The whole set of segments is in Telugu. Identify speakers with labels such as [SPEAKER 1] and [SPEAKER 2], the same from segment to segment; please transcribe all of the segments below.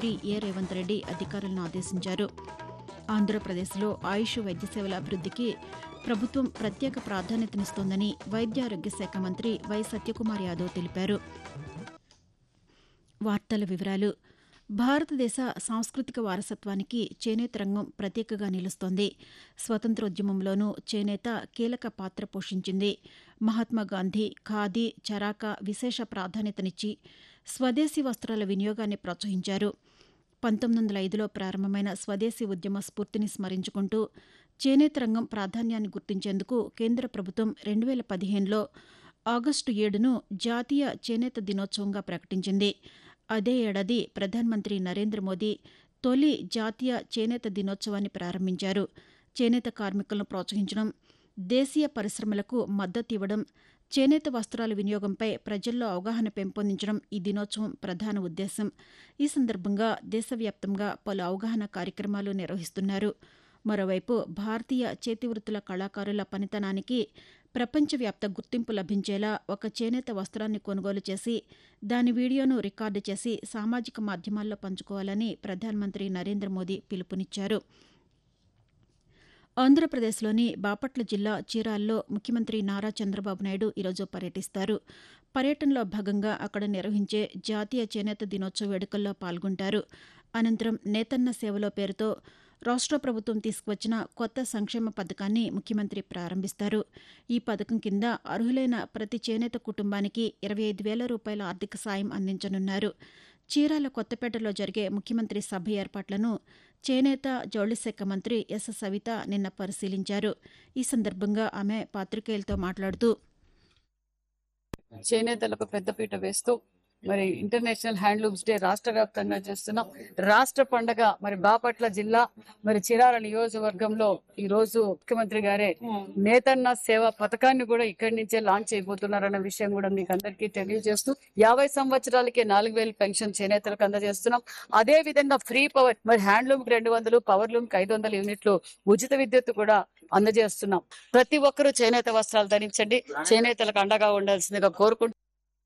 [SPEAKER 1] ముఖ్యమంత్రి ఏ రేవంత్ రెడ్డి అధికారులను ఆదేశించారు ఆంధ్రప్రదేశ్లో ఆయుష్ వైద్య సేవల అభివృద్ధికి ప్రభుత్వం ప్రత్యేక ప్రాధాన్యతనిస్తోందని వైద్యారోగ్య శాఖ మంత్రి వై సత్యకుమార్ యాదవ్ తెలిపారు వార్తల వివరాలు భారతదేశ సాంస్కృతిక వారసత్వానికి చేనేత రంగం ప్రత్యేకగా నిలుస్తోంది స్వతంత్రోద్యమంలోనూ చేనేత కీలక పాత్ర పోషించింది మహాత్మాగాంధీ ఖాదీ చరాక విశేష ప్రాధాన్యతనిచ్చి స్వదేశీ వస్త్రాల వినియోగాన్ని ప్రోత్సహించారు పంతొమ్మిది వందల ఐదులో ప్రారంభమైన స్వదేశీ ఉద్యమ స్ఫూర్తిని స్మరించుకుంటూ చేనేత రంగం ప్రాధాన్యాన్ని గుర్తించేందుకు కేంద్ర ప్రభుత్వం రెండు వేల పదిహేనులో ఆగస్టు ఏడును జాతీయ చేనేత దినోత్సవంగా ప్రకటించింది అదే ఏడాది ప్రధానమంత్రి నరేంద్ర మోదీ తొలి జాతీయ చేనేత దినోత్సవాన్ని ప్రారంభించారు చేనేత కార్మికులను ప్రోత్సహించడం దేశీయ పరిశ్రమలకు మద్దతు ఇవ్వడం చేనేత వస్త్రాల వినియోగంపై ప్రజల్లో అవగాహన పెంపొందించడం ఈ దినోత్సవం ప్రధాన ఉద్దేశం ఈ సందర్భంగా దేశవ్యాప్తంగా పలు అవగాహన కార్యక్రమాలు నిర్వహిస్తున్నారు మరోవైపు భారతీయ చేతివృత్తుల కళాకారుల పనితనానికి ప్రపంచవ్యాప్త గుర్తింపు లభించేలా ఒక చేనేత వస్త్రాన్ని కొనుగోలు చేసి దాని వీడియోను రికార్డు చేసి సామాజిక మాధ్యమాల్లో పంచుకోవాలని ప్రధానమంత్రి నరేంద్ర మోదీ పిలుపునిచ్చారు ఆంధ్రప్రదేశ్లోని బాపట్ల జిల్లా చీరాల్లో ముఖ్యమంత్రి నారా చంద్రబాబు నాయుడు ఈరోజు పర్యటిస్తారు పర్యటనలో భాగంగా అక్కడ నిర్వహించే జాతీయ చేనేత దినోత్సవ వేడుకల్లో పాల్గొంటారు అనంతరం నేతన్న సేవలో పేరుతో రాష్ట్ర ప్రభుత్వం తీసుకువచ్చిన కొత్త సంక్షేమ పథకాన్ని ముఖ్యమంత్రి ప్రారంభిస్తారు ఈ పథకం కింద అర్హులైన ప్రతి చేనేత కుటుంబానికి ఇరవై ఐదు వేల రూపాయల ఆర్థిక సాయం అందించనున్నారు చీరాల కొత్తపేటలో జరిగే ముఖ్యమంత్రి సభ ఏర్పాట్లను చేనేత జౌళిశాఖ మంత్రి ఎస్ సవిత నిన్న పరిశీలించారు ఈ సందర్భంగా ఆమె పాతికేయులతో మాట్లాడుతూ
[SPEAKER 2] చేనేతలకు పెద్దపీట వేస్తూ మరి ఇంటర్నేషనల్ హ్యాండ్లూమ్స్ డే రాష్ట్ర వ్యాప్తంగా చేస్తున్నాం రాష్ట్ర పండగ మరి బాపట్ల జిల్లా మరి చిరాల నియోజకవర్గంలో ఈ రోజు ముఖ్యమంత్రి గారే నేతన్న సేవ పథకాన్ని కూడా ఇక్కడి నుంచే లాంచ్ చేయబోతున్నారన్న విషయం కూడా మీకు అందరికీ తెలియజేస్తూ యాభై సంవత్సరాలకి నాలుగు వేలు పెన్షన్ చేనేతలకు అందజేస్తున్నాం అదే విధంగా ఫ్రీ పవర్ మరి హ్యాండ్లూమ్ కి రెండు వందలు పవర్ లూమ్ కి ఐదు వందల యూనిట్లు ఉచిత విద్యుత్ కూడా అందజేస్తున్నాం ప్రతి ఒక్కరూ చేనేత వస్త్రాలు ధరించండి చేనేతలకు అండగా ఉండాల్సిందిగా కోరుకుంటూ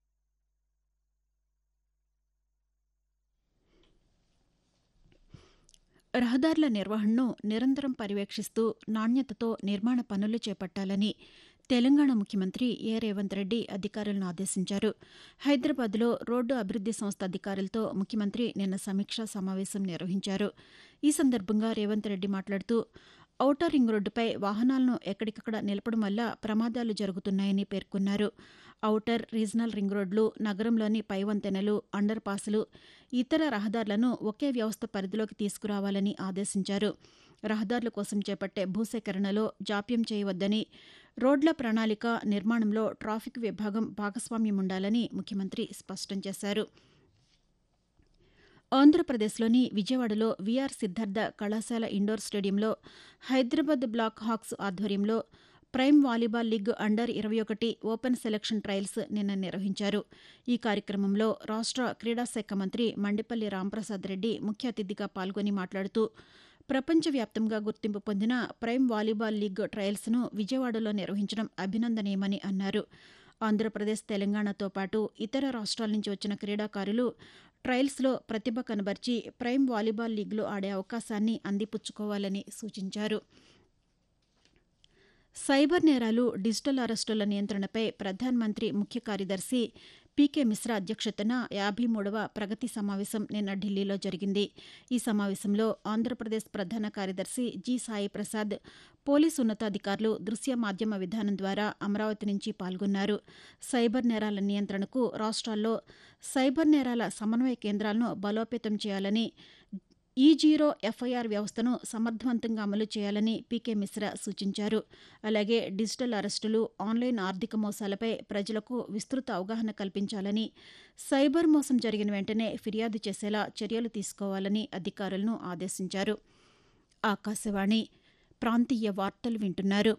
[SPEAKER 1] రహదారుల నిర్వహణను నిరంతరం పర్యవేక్షిస్తూ నాణ్యతతో నిర్మాణ పనులు చేపట్టాలని తెలంగాణ ముఖ్యమంత్రి ఏ రేవంత్ రెడ్డి అధికారులను ఆదేశించారు హైదరాబాద్లో రోడ్డు అభివృద్ది సంస్థ అధికారులతో ముఖ్యమంత్రి నిన్న సమీక్షా సమావేశం నిర్వహించారు ఈ సందర్భంగా రేవంత్ రెడ్డి మాట్లాడుతూ ఔటర్ రింగ్ రోడ్డుపై వాహనాలను ఎక్కడికక్కడ నిలపడం వల్ల ప్రమాదాలు జరుగుతున్నాయని పేర్కొన్నారు ఔటర్ రీజనల్ రింగ్ రోడ్లు నగరంలోని పైవంతెనలు అండర్ పాసులు ఇతర రహదారులను ఒకే వ్యవస్థ పరిధిలోకి తీసుకురావాలని ఆదేశించారు రహదారుల కోసం చేపట్టే భూసేకరణలో జాప్యం చేయవద్దని రోడ్ల ప్రణాళిక నిర్మాణంలో ట్రాఫిక్ విభాగం భాగస్వామ్యం ఉండాలని ముఖ్యమంత్రి స్పష్టం చేశారు ఆంధ్రప్రదేశ్లోని విజయవాడలో వీఆర్ సిద్ధార్థ కళాశాల ఇండోర్ స్టేడియంలో హైదరాబాద్ బ్లాక్ హాక్స్ ఆధ్వర్యంలో ప్రైమ్ వాలీబాల్ లీగ్ అండర్ ఇరవై ఒకటి ఓపెన్ సెలక్షన్ ట్రయల్స్ నిన్న నిర్వహించారు ఈ కార్యక్రమంలో రాష్ట్ర క్రీడాశాఖ మంత్రి మండిపల్లి రాంప్రసాద్ రెడ్డి ముఖ్య అతిథిగా పాల్గొని మాట్లాడుతూ ప్రపంచవ్యాప్తంగా గుర్తింపు పొందిన ప్రైమ్ వాలీబాల్ లీగ్ ట్రయల్స్ను విజయవాడలో నిర్వహించడం అభినందనీయమని అన్నారు ఆంధ్రప్రదేశ్ తెలంగాణతో పాటు ఇతర రాష్ట్రాల నుంచి వచ్చిన క్రీడాకారులు ట్రయల్స్లో ప్రతిభ కనబర్చి ప్రైమ్ వాలీబాల్ లీగ్లో ఆడే అవకాశాన్ని అందిపుచ్చుకోవాలని సూచించారు సైబర్ నేరాలు డిజిటల్ అరెస్టుల నియంత్రణపై ప్రధానమంత్రి ముఖ్య కార్యదర్శి పీకే మిశ్రా అధ్యక్షతన యాభై మూడవ ప్రగతి సమావేశం నిన్న ఢిల్లీలో జరిగింది ఈ సమావేశంలో ఆంధ్రప్రదేశ్ ప్రధాన కార్యదర్శి జి సాయి ప్రసాద్ పోలీసు ఉన్నతాధికారులు దృశ్య మాధ్యమ విధానం ద్వారా అమరావతి నుంచి పాల్గొన్నారు సైబర్ నేరాల నియంత్రణకు రాష్ట్రాల్లో సైబర్ నేరాల సమన్వయ కేంద్రాలను బలోపేతం చేయాలని ఈ జీరో ఎఫ్ఐఆర్ వ్యవస్థను సమర్థవంతంగా అమలు చేయాలని పీకే మిశ్రా సూచించారు అలాగే డిజిటల్ అరెస్టులు ఆన్లైన్ ఆర్థిక మోసాలపై ప్రజలకు విస్తృత అవగాహన కల్పించాలని సైబర్ మోసం జరిగిన వెంటనే ఫిర్యాదు చేసేలా చర్యలు తీసుకోవాలని అధికారులను ఆదేశించారు ఆకాశవాణి ప్రాంతీయ వార్తలు వింటున్నారు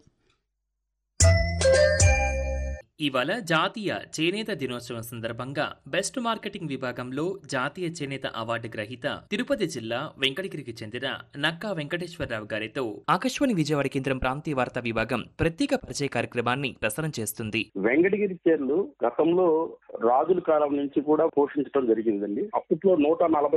[SPEAKER 3] ఇవాళ జాతీయ చేనేత దినోత్సవం సందర్భంగా బెస్ట్ మార్కెటింగ్ విభాగంలో జాతీయ చేనేత అవార్డు గ్రహీత తిరుపతి జిల్లా వెంకటగిరికి చెందిన నక్కా వెంకటేశ్వరరావు గారితో ఆకాశవాణి విజయవాడ కేంద్రం ప్రాంతీయ వార్తా విభాగం ప్రత్యేక పరిచయ కార్యక్రమాన్ని ప్రసారం చేస్తుంది
[SPEAKER 4] వెంకటగిరి చీరలు గతంలో రాజుల కాలం నుంచి కూడా పోషించడం జరిగిందండి అప్పట్లో నూట నలభై